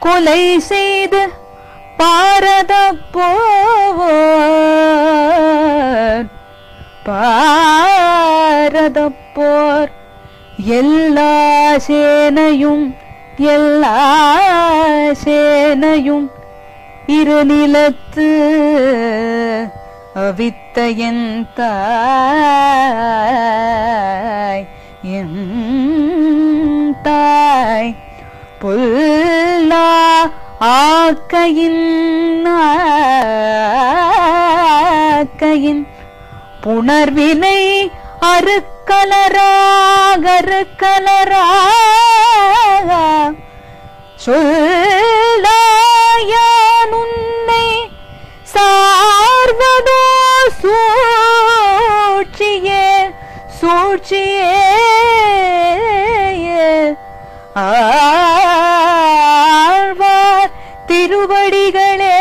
கொலை செய்து பாரத போர் பாரத போர் எல்லா சேனையும் எல்லா சேனையும் இருநிலத்து அவித்த என் தாய் என் தாய் புல்லா ஆக்கையின் ஆக்கையின் புணர்வினை அருக்கலராக அருக்கலராக சொல்லாயான் உன்னை சார்வதோ சூழ்ச்சியே சூழ்ச்சியே ஆழ்வார் திருவடிகளே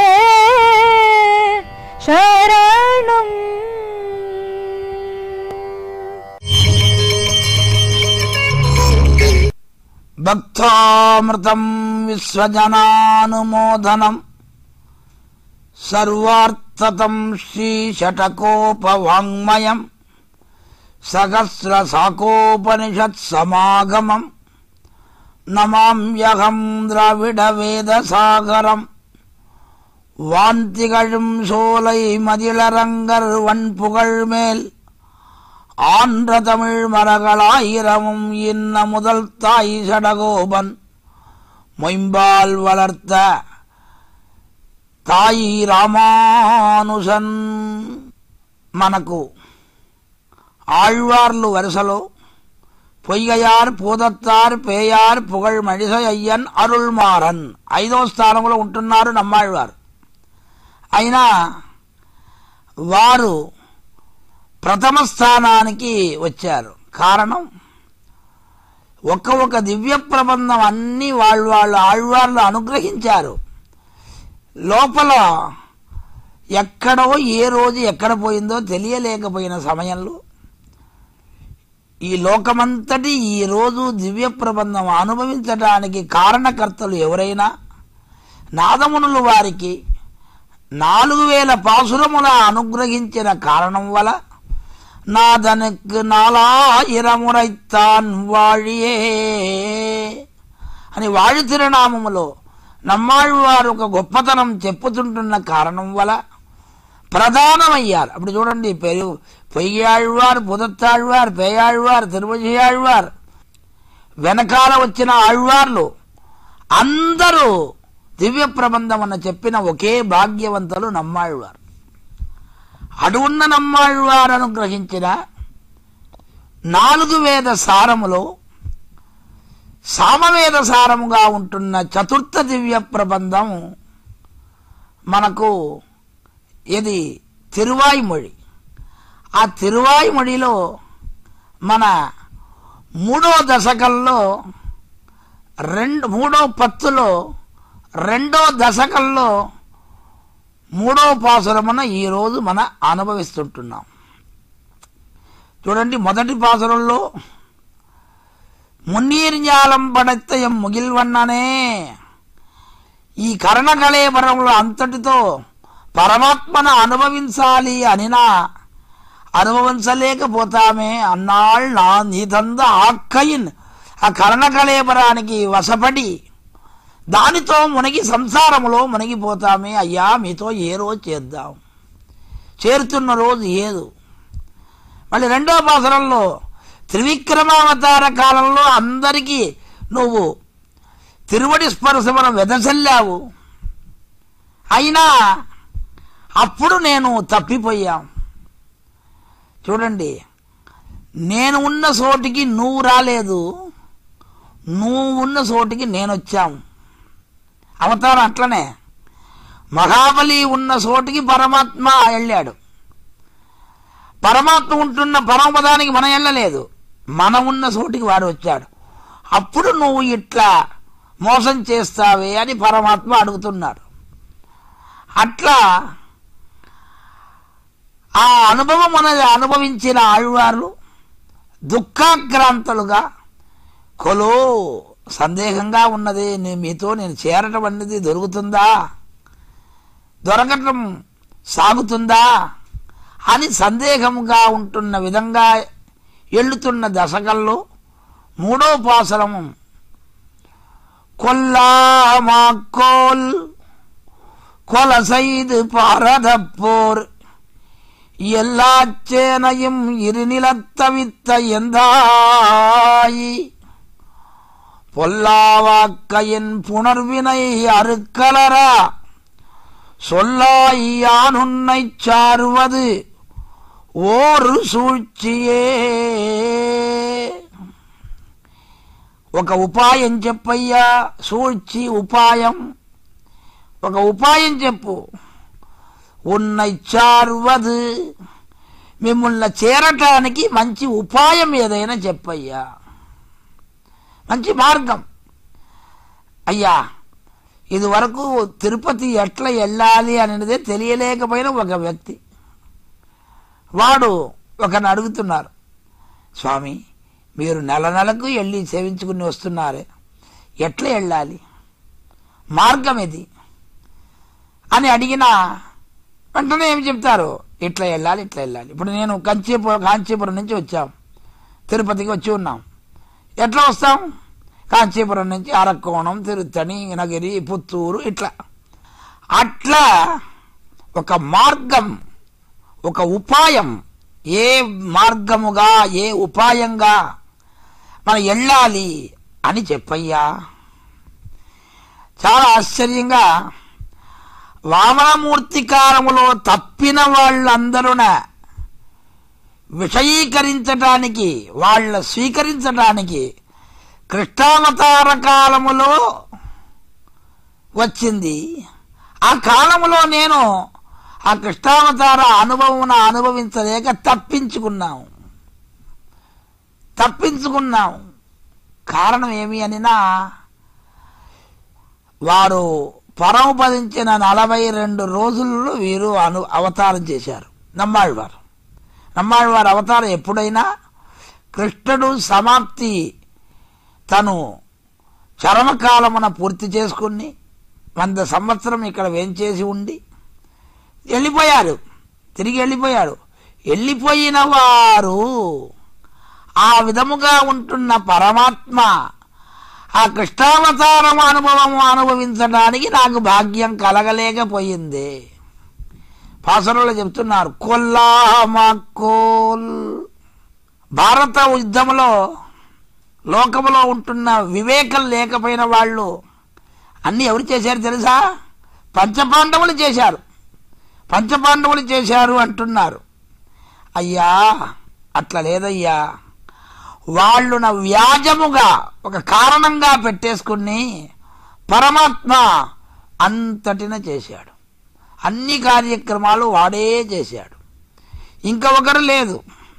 சரணம் భక్తామృతం విశ్వజనానుమోదనం సర్వార్థతం శ్రీషటకోపవాङ्మయం సహస్రశాకోపనిషత్సమాగమం నమామ్యహం ద్రావిడవేదసాగరం வாந்திகழும் சோலை மதிலரங்கர் வன்புகழ் மேல் ஆன்ற தமிழ் மரகளாயிரமும் இன்ன முதல் தாய் சடகோபன் மொயம்பால் வளர்த்த తాయి రామానుజన్ మనకు ఆళ్వార్లు వరుసలో పొయ్యయార్ పూదత్తార్ పేయార్ పుగళ్ మడిస అయ్యన్ అరుள்మారన్ ఐదో స్థానంలో ఉంటున్నారు నమ్మాళ్వారు అయినా వారు ప్రథమ స్థానానికి వచ్చారు కారణం ఒక్క ఒక దివ్య ప్రబంధం అన్ని వాళ్ళు వాళ్ళు ఆళ్వార్లు అనుగ్రహించారు లోపల ఎక్కడో ఏ రోజు ఎక్కడ పోయిందో తెలియలేకపోయిన సమయంలో ఈ లోకమంతటి ఈ రోజు దివ్య ప్రబంధం అనుభవించడానికి కారణకర్తలు ఎవరైనా నాదమునులు వారికి నాలుగు వేల పాసురముల అనుగ్రహించిన కారణం వల నాదనుకు నాలాయిరమురైతాన్ వాழிయే అని వాడి తిరునామములో నమ్మాళ్ళవారు ఒక గొప్పతనం చెప్పుతుంటున్న కారణం వల ప్రధానమయ్యారు అప్పుడు చూడండి పెరు పొయ్యాళ్వార్ పుదత్తాళ్వార్ పేయాళ్వార్ తిరుమజియాళ్వార్ వెనకాల వచ్చిన ఆళ్వార్లు అందరూ దివ్య ప్రబంధం అన్న చెప్పిన ఒకే భాగ్యవంతులు నమ్మాళ్వారు అడుగున్న నమ్మాళ్వారు అనుగ్రహించిన నాలుగు వేద సారములో సామవేద సారముగా ఉంటున్న చతుర్థ దివ్య ప్రబంధం మనకు ఇది తిరువాయిమొഴി ఆ తిరువాయిమొழிలో మన మూడో దశకంలో రెండు మూడో పత్తులో రెండో దశకంలో మూడో పాసురమున ఈరోజు మన అనుభవిస్తుంటున్నాం చూడండి మొదటి పాసురంలో మున్నీర్ ஞாலம் పడెత్త ఎం ముగిల్వన్ననే ఈ కరణకళేబరంలో అంతటితో పరమాత్మను అనుభవించాలి అనినా అనుభవించలేకపోతామే అన్నాళ్ళు నా నీదంద ఆక్కయిన్ ఆ కరణకళేబరానికి వశపడి దానితో మునిగి సంసారములో మునిగిపోతామే అయ్యా మీతో ఏ రోజు చేద్దాం చేరుతున్న రోజు ఏదు మళ్ళీ రెండో పాసరంలో త్రివిక్రమావతార కాలంలో అందరికీ నువ్వు తిరువడి స్పర్శమను వెదజల్లావు అయినా అప్పుడు నేను తప్పిపోయాం చూడండి నేను ఉన్న చోటికి నువ్వు రాలేదు నువ్వు ఉన్న చోటికి నేను వచ్చాము అవతారం అట్లనే మహాబలి ఉన్న చోటికి పరమాత్మ వెళ్ళాడు పరమాత్మ ఉంటున్న పరమపదానికి మనం వెళ్ళలేదు మనం ఉన్న చోటికి వాడు వచ్చాడు అప్పుడు నువ్వు ఇట్లా మోసం చేస్తావే అని పరమాత్మ అడుగుతున్నాడు అట్లా ఆ అనుభవం అనేది అనుభవించిన ఆళ్వార్లు దుఃఖాక్రాంతులుగా కొలో సందేహంగా ఉన్నది నీ- మీతో నేను చేరటం అనేది దొరుకుతుందా దొరకటం సాగుతుందా అని సందేహంగా ఉంటున్న విధంగా ఎళ్ళుతున్న దశకల్లో మూడో పాసరము கொல்லாமாக்கோல் கொலை செய்து பாரதப்போர் எல்லா சேனையும் இருநிலத்தவித்த எந்தாயி பொல்லாவாக்கையின் புணர்வினை அறுக்கலரா சொல்லாய் யான் உன்னைச் சாருவது ஓர் சூழ்ச்சியே ఒక ఉపాయం చెప్పయ్యా సూழ்చి ఉపాయం ఒక ఉపాయం చెప్పు ఉన్నైచార్వదు మిమ్మల్ని చేరటానికి మంచి ఉపాయం ఏదైనా చెప్పయ్యా మంచి మార్గం అయ్యా ఇది వరకు తిరుపతి ఎట్లా వెళ్ళాలి అనేది తెలియలేకపోయిన ఒక వ్యక్తి వాడు ఒకరిని అడుగుతున్నారు స్వామి మీరు నెల నెలకు వెళ్ళి సేవించుకుని వస్తున్నారే ఎట్లా వెళ్ళాలి మార్గం ఇది అని అడిగినా వెంటనే ఏమి చెప్తారు ఇట్లా వెళ్ళాలి ఇట్లా వెళ్ళాలి ఇప్పుడు నేను కంచీపురం కాంచీపురం నుంచి వచ్చాం తిరుపతికి వచ్చి ఉన్నాం ఎట్లా వస్తాం కాంచీపురం నుంచి అరక్కోణం తిరుత్తణి నగిరి పుత్తూరు ఇట్లా అట్లా ఒక మార్గం ఒక ఉపాయం ఏ మార్గముగా ఏ ఉపాయంగా మనం వెళ్ళాలి అని చెప్పయ్యా చాలా ఆశ్చర్యంగా వామనమూర్తి కాలములో తప్పిన వాళ్ళందరున విషయీకరించటానికి వాళ్ళ స్వీకరించటానికి కృష్ణావతార కాలములో వచ్చింది ఆ కాలములో నేను ఆ కృష్ణావతార అనుభవం అనుభవించలేక తప్పించుకున్నాం తప్పించుకున్నాం కారణం ఏమి అనినా వారు పరమపదించిన నలభై రెండు రోజుల్లో వీరు అను అవతారం చేశారు నమ్మాళ్ళవారు నమ్మాళ్ళవారు అవతారం ఎప్పుడైనా కృష్ణుడు సమాప్తి తను చరమకాలమున పూర్తి చేసుకుని వంద సంవత్సరం ఇక్కడ వేంచేసి ఉండి వెళ్ళిపోయారు తిరిగి వెళ్ళిపోయాడు వెళ్ళిపోయిన వారు ఆ విధముగా ఉంటున్న పరమాత్మ ఆ కృష్ణావతారం అనుభవం అనుభవించడానికి నాకు భాగ్యం కలగలేకపోయింది పాసరులు చెప్తున్నారు కొల్లామకోల్ భారత యుద్ధంలో లోకములో ఉంటున్న వివేకం లేకపోయిన వాళ్ళు అన్ని ఎవరు చేశారు తెలుసా పంచపాండవులు చేశారు పంచపాండవులు చేశారు అంటున్నారు అయ్యా అట్లా లేదయ్యా వాళ్ళు నా వ్యాజముగా ఒక కారణంగా పెట్టేసుకుని పరమాత్మ అంతటిన చేశాడు అన్ని కార్యక్రమాలు వాడే చేశాడు ఇంకా ఒకరు లేదు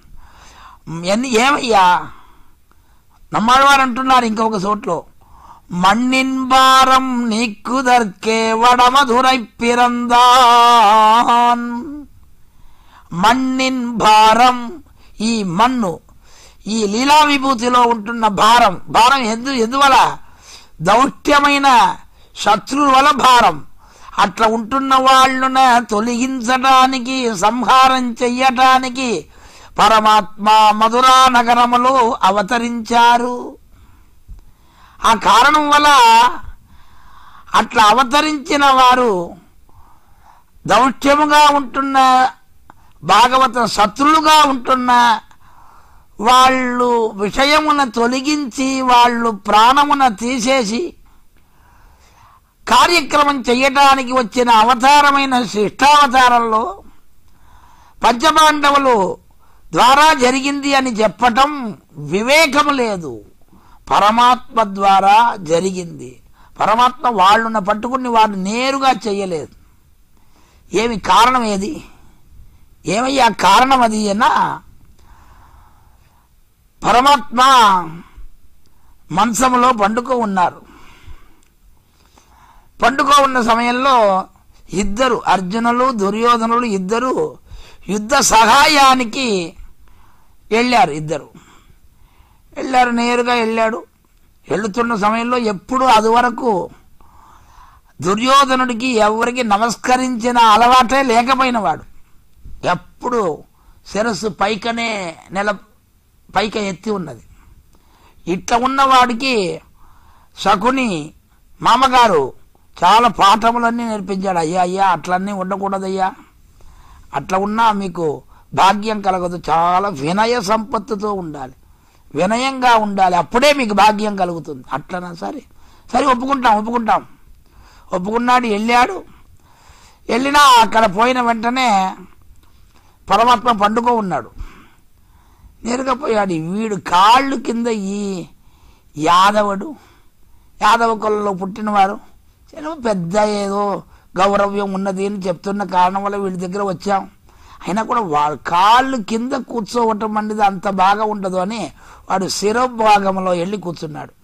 ఎన్ని ఏమయ్యా నమ్మవారు అంటున్నారు ఇంకొక చోట్లో மண்ணின் பாரம் நீக்குதற்கே வடமதுரை பிறந்தான் మణ్ణిన్ భారం ఈ మన్ను ఈ లీలా విభూతిలో ఉంటున్న భారం భారం ఎందు ఎందువల దౌత్యమైన శత్రువుల వల భారం అట్లా ఉంటున్న వాళ్ళున తొలగించటానికి సంహారం చెయ్యటానికి పరమాత్మ మధురా నగరములో అవతరించారు ఆ కారణం వల్ల అట్లా అవతరించిన వారు దౌత్యముగా ఉంటున్న భాగవత శత్రులుగా ఉంటున్న వాళ్ళు విషయమున తొలగించి వాళ్ళు ప్రాణమున తీసేసి కార్యక్రమం చెయ్యటానికి వచ్చిన అవతారమైన శిష్టావతారంలో పంచపాండవులు ద్వారా జరిగింది అని చెప్పటం వివేకం లేదు పరమాత్మ ద్వారా జరిగింది పరమాత్మ వాళ్ళున్న పట్టుకుని వారు నేరుగా చెయ్యలేదు ఏమి కారణం ఏది ఏమయ్యా కారణం అది అన్నా పరమాత్మ మంచంలో పండుకో ఉన్నారు పండుకో ఉన్న సమయంలో ఇద్దరు అర్జునులు దుర్యోధనులు ఇద్దరు యుద్ధ సహాయానికి వెళ్ళారు ఇద్దరు వెళ్ళారు నేరుగా వెళ్ళాడు వెళుతున్న సమయంలో ఎప్పుడు అది వరకు దుర్యోధనుడికి ఎవరికి నమస్కరించిన అలవాటే లేకపోయినవాడు ఎప్పుడు శిరస్సు పైకనే నెల పైక ఎత్తి ఉన్నది ఇట్లా ఉన్నవాడికి శకుని మామగారు చాలా పాఠములన్నీ నేర్పించాడు అయ్యా అయ్యా అట్లన్నీ ఉండకూడదయ్యా అట్లా ఉన్నా మీకు భాగ్యం కలగదు చాలా వినయ సంపత్తితో ఉండాలి వినయంగా ఉండాలి అప్పుడే మీకు భాగ్యం కలుగుతుంది అట్లనా సరే సరే ఒప్పుకుంటాం ఒప్పుకుంటాం ఒప్పుకున్నాడు వెళ్ళాడు వెళ్ళినా అక్కడ పోయిన వెంటనే పరమాత్మ పండుగ ఉన్నాడు నేరుగా పోయాడు వీడు కాళ్ళు కింద ఈ యాదవుడు యాదవ కులంలో పుట్టినవారు ఏదో పెద్ద ఏదో గౌరవ్యం ఉన్నది అని చెప్తున్న కారణం వల్ల వీడి దగ్గర వచ్చాం అయినా కూడా వాడు కాళ్ళు కింద కూర్చోవటం అనేది అంత బాగా ఉండదు అని వాడు శిరోభాగంలో వెళ్ళి కూర్చున్నాడు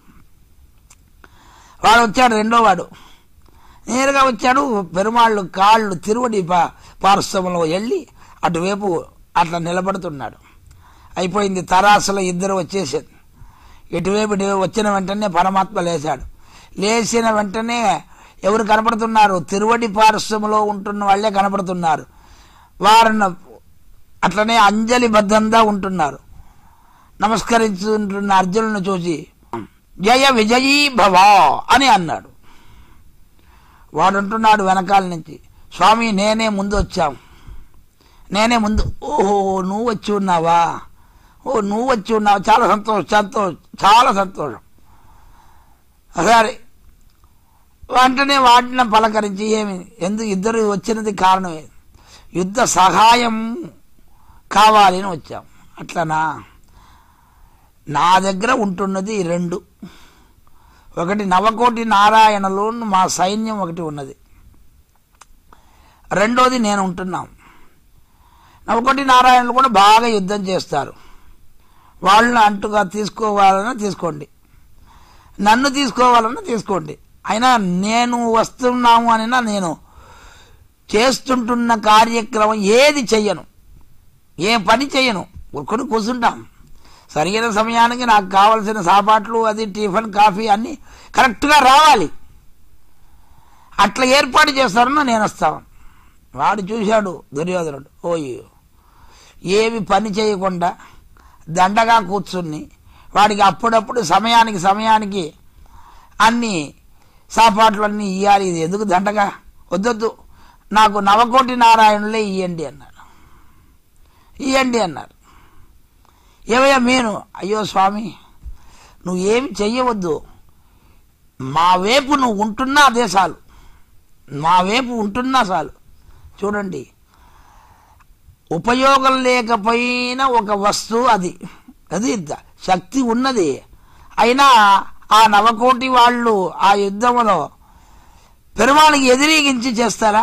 వాడు వచ్చాడు రెండో వాడు నేరుగా వచ్చాడు పెరుమాళ్ళు కాళ్ళు తిరువడి పా పార్శ్వంలో వెళ్ళి అటువైపు అట్లా నిలబడుతున్నాడు అయిపోయింది తరాసులో ఇద్దరు వచ్చేసారు ఇటువైపు ఇటువైపు వచ్చిన వెంటనే పరమాత్మ లేచాడు లేచిన వెంటనే ఎవరు కనపడుతున్నారు తిరువడి పార్శ్వంలో ఉంటున్న వాళ్ళే కనపడుతున్నారు వారిని అట్లనే అంజలి బద్ధంగా ఉంటున్నారు నమస్కరించుంటున్న అర్జునుని చూసి జయ విజయీ భవ అని అన్నాడు వాడు అంటున్నాడు వెనకాల నుంచి స్వామి నేనే ముందు వచ్చాం నేనే ముందు ఓహో నువ్వు వచ్చి ఉన్నావా ఓ నువ్వు వచ్చి ఉన్నావు చాలా సంతోషం సంతోషం చాలా సంతోషం సరే వెంటనే వాటిని పలకరించి ఏమి ఎందుకు ఇద్దరు వచ్చినది కారణమే యుద్ధ సహాయం కావాలి అని వచ్చాం అట్లనా నా దగ్గర ఉంటున్నది ఈ రెండు ఒకటి నవకోటి నారాయణలో మా సైన్యం ఒకటి ఉన్నది రెండోది నేను ఉంటున్నాం నవకోటి నారాయణలు కూడా బాగా యుద్ధం చేస్తారు వాళ్ళని అంటుగా తీసుకోవాలన్నా తీసుకోండి నన్ను తీసుకోవాలన్నా తీసుకోండి అయినా నేను వస్తున్నాము అనినా నేను చేస్తుంటున్న కార్యక్రమం ఏది చెయ్యను ఏ పని చెయ్యను ఊరుకొని కూర్చుంటాం సరైన సమయానికి నాకు కావలసిన సాపాట్లు అది టిఫిన్ కాఫీ అన్నీ కరెక్ట్గా రావాలి అట్లా ఏర్పాటు చేస్తారన్నా నేను వస్తాను వాడు చూశాడు దుర్యోధనుడు ఓయ్యో ఏమి పని చేయకుండా దండగా కూర్చుని వాడికి అప్పుడప్పుడు సమయానికి సమయానికి అన్ని సాపాట్లు అన్నీ ఇవ్వాలి ఇది ఎందుకు దండగా వద్దొద్దు నాకు నవకోటి నారాయణులే ఇవ్వండి అన్నాడు ఇవ్వండి అన్నారు ఏవయ్యా మీను అయ్యో స్వామి నువ్వు ఏమి చెయ్యవద్దు మా వైపు నువ్వు ఉంటున్నా అదే చాలు మా వైపు ఉంటున్నా చాలు చూడండి ఉపయోగం లేకపోయినా ఒక వస్తువు అది అది ద- శక్తి ఉన్నది అయినా ఆ నవకోటి వాళ్ళు ఆ యుద్ధంలో పెరుమాళ్ళకి ఎదిరీగించి చేస్తారా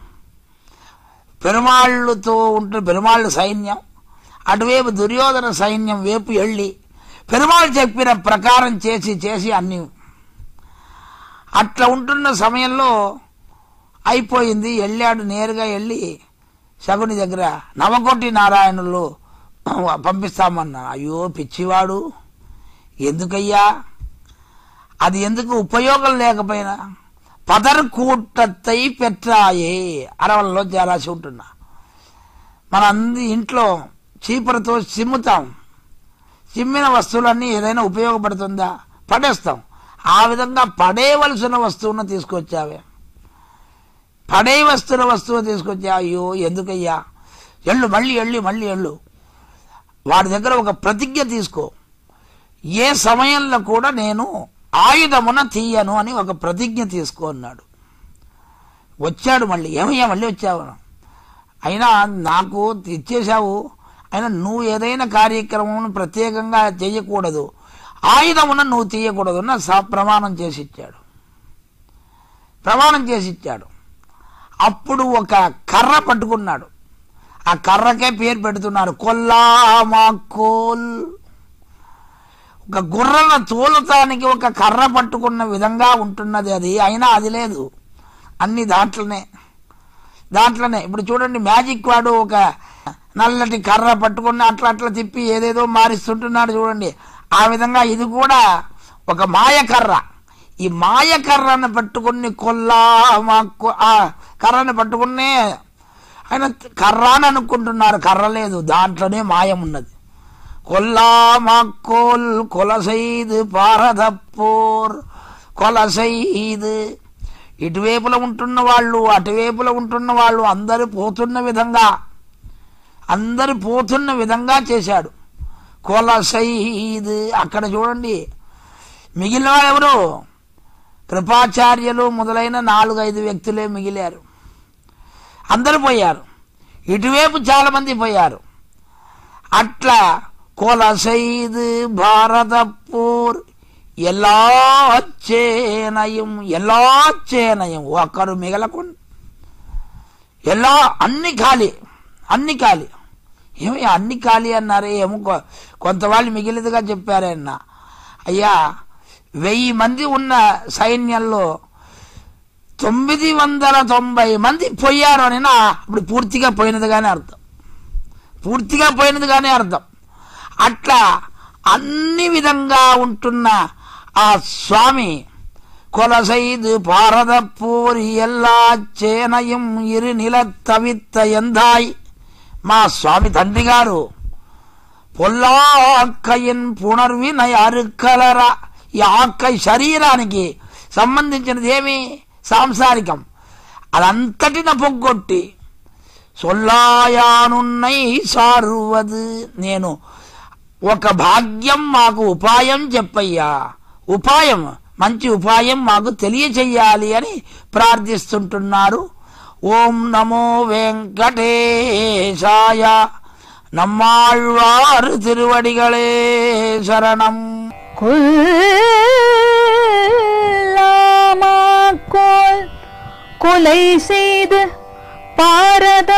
పెరుమాళ్ళతో ఉంటున్న పెరుమాళ్ళ సైన్యం అటువైపు దుర్యోధన సైన్యం వైపు వెళ్ళి పెరుమాళ్ళు చెప్పిన ప్రకారం చేసి చేసి అన్ని అట్లా ఉంటున్న సమయంలో అయిపోయింది వెళ్ళాడు నేరుగా వెళ్ళి శకుని దగ్గర నవకోటి నారాయణులు పంపిస్తామన్నా అయ్యో పిచ్చివాడు ఎందుకయ్యా అది ఎందుకు ఉపయోగం లేకపోయినా పదర్ కూటత్తై పెట్టాయే అరవల్లో రాసి ఉంటున్నా మన అంది ఇంట్లో చీపురతో చిమ్ముతాం చిమ్మిన వస్తువులన్నీ ఏదైనా ఉపయోగపడుతుందా పడేస్తాం ఆ విధంగా పడేయవలసిన వస్తువును తీసుకొచ్చావే పడే వస్తున్న వస్తువు తీసుకొచ్చా అయ్యో ఎందుకయ్యా ఎళ్ళు మళ్ళీ ఎళ్ళి మళ్ళీ ఎళ్ళు వాడి దగ్గర ఒక ప్రతిజ్ఞ తీసుకో ఏ సమయంలో కూడా నేను ఆయుధమున తీయను అని ఒక ప్రతిజ్ఞ తీసుకో అన్నాడు వచ్చాడు మళ్ళీ ఏమయ్యా మళ్ళీ వచ్చావు అయినా నాకు ఇచ్చేశావు అయినా నువ్వు ఏదైనా కార్యక్రమం ప్రత్యేకంగా చేయకూడదు ఆయుధమున నువ్వు తీయకూడదు అని స- ప్రమాణం చేసి ఇచ్చాడు ప్రమాణం చేసి ఇచ్చాడు అప్పుడు ఒక కర్ర పట్టుకున్నాడు ఆ కర్రకే పేరు పెడుతున్నారు కొల్లామాకోల్ ఒక గుర్రల తోలటానికి ఒక కర్ర పట్టుకున్న విధంగా ఉంటున్నది అది అయినా అది లేదు అన్ని దాంట్లోనే దాంట్లోనే ఇప్పుడు చూడండి మ్యాజిక్ వాడు ఒక నల్లటి కర్ర పట్టుకుని అట్లా అట్లా తిప్పి ఏదేదో మారిస్తుంటున్నాడు చూడండి ఆ విధంగా ఇది కూడా ఒక మాయకర్ర ఈ మాయకర్రను పట్టుకుని కొల్లా మాకు ఆ కర్రను పట్టుకునే ఆయన కర్ర అని అనుకుంటున్నారు కర్ర లేదు దాంట్లోనే మాయం ఉన్నది కొల్లా మాకోల్ కొలసైదు పారదప్పూర్ కొలసైదు ఇటువైపులో ఉంటున్న వాళ్ళు అటువైపులో ఉంటున్న వాళ్ళు అందరూ పోతున్న విధంగా అందరు పోతున్న విధంగా చేశాడు కొలసైదు అక్కడ చూడండి మిగిలిన వాళ్ళు ఎవరు కృపాచార్యులు మొదలైన నాలుగైదు వ్యక్తులే మిగిలారు అందరూ పోయారు ఇటువైపు చాలా మంది పోయారు అట్లా కొలసైదు భారతపూర్ ఎలా చేనయం ఎలా చేనయం ఒక్కరు మిగలకుండా ఎలా అన్ని ఖాళీ అన్ని ఖాళీ ఏమి అన్ని ఖాళీ అన్నారే ఏమో కొ- కొంత వాళ్ళు మిగిలిదిగా చెప్పారే అన్న అయ్యా వెయ్యి మంది ఉన్న సైన్యంలో తొమ్మిది వందల తొంభై మంది పోయారు అని నా ఇప్పుడు పూర్తిగా పోయినదిగానే అర్థం పూర్తిగా పోయినదిగానే అర్థం అట్లా అన్ని విధంగా ఉంటున్న ఆ స్వామి కొలసైదు పారదప్పూరి ఎల్లా చేనయం ఇరు నిల తవిత్త ఎందాయ్ మా స్వామి తండ్రి గారు పొల్లాక్కయిన్ పునర్వినయ అరుకలరా ఈ ఆక్కై శరీరానికి సంబంధించినది ఏమి సాంసారికం అదంతటిన పొగ్గొట్టి సొల్లాయానున్నై సారువదు నేను ఒక భాగ్యం మాకు ఉపాయం చెప్పయ్యా ఉపాయం మంచి ఉపాయం మాకు తెలియచెయ్యాలి అని ప్రార్థిస్తుంటున్నారు ఓం నమో వెంకటేశాయ நம்மாழ்வார் திருவடிகளே சரணம் கொல்லாமாக்கோல் கொலை செய்து பாரத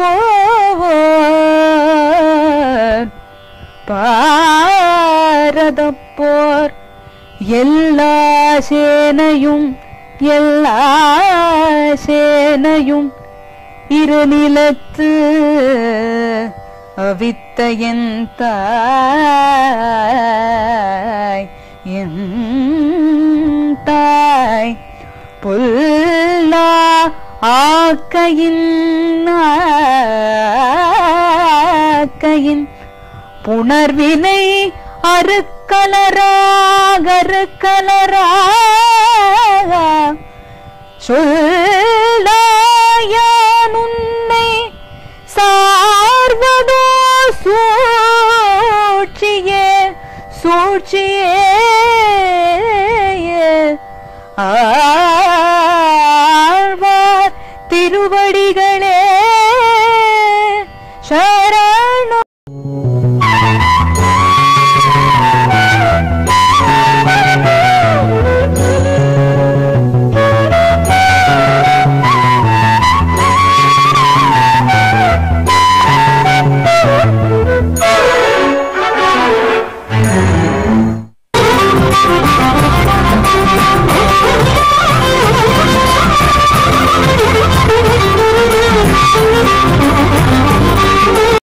போர் பாரத போர் எல்லா சேனையும் எல்லா சேனையும் இருநிலத்து அவித்த என் தாய் என் தாய் புல்லா ஆக்கையின் ஆக்கையின் புணர்வினை அருக்கலராக அருக்கலராக